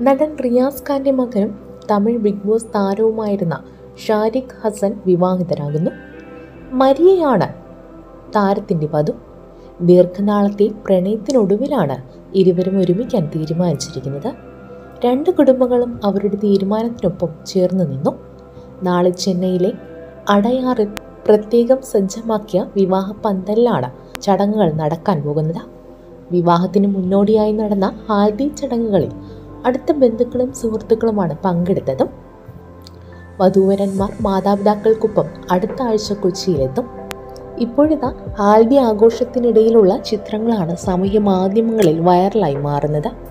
നടൻ റിയാസ് ഖാന്റെ മകനും തമിഴ് ബിഗ് ബോസ് താരവുമായിരുന്ന ഷാരിഖ് ഹസൻ വിവാഹിതരാകുന്നു മരിയയാണ് താരത്തിൻ്റെ വധു ദീർഘനാളത്തെ പ്രണയത്തിനൊടുവിലാണ് ഇരുവരും ഒരുമിക്കാൻ തീരുമാനിച്ചിരിക്കുന്നത് രണ്ട് കുടുംബങ്ങളും അവരുടെ തീരുമാനത്തിനൊപ്പം ചേർന്ന് നിന്നു നാളെ ചെന്നൈയിലെ അടയാറിൽ പ്രത്യേകം സജ്ജമാക്കിയ വിവാഹ പന്തലിലാണ് ചടങ്ങുകൾ നടക്കാൻ പോകുന്നത് വിവാഹത്തിന് മുന്നോടിയായി നടന്ന ഹാൽദി ചടങ്ങുകളിൽ അടുത്ത ബന്ധുക്കളും സുഹൃത്തുക്കളുമാണ് പങ്കെടുത്തതും വധൂവരന്മാർ മാതാപിതാക്കൾക്കൊപ്പം അടുത്ത ആഴ്ച കൊച്ചിയിലെത്തും ഇപ്പോഴിതാ ഹാൽദി ആഘോഷത്തിനിടയിലുള്ള ചിത്രങ്ങളാണ് സാമൂഹ്യ മാധ്യമങ്ങളിൽ വൈറലായി മാറുന്നത്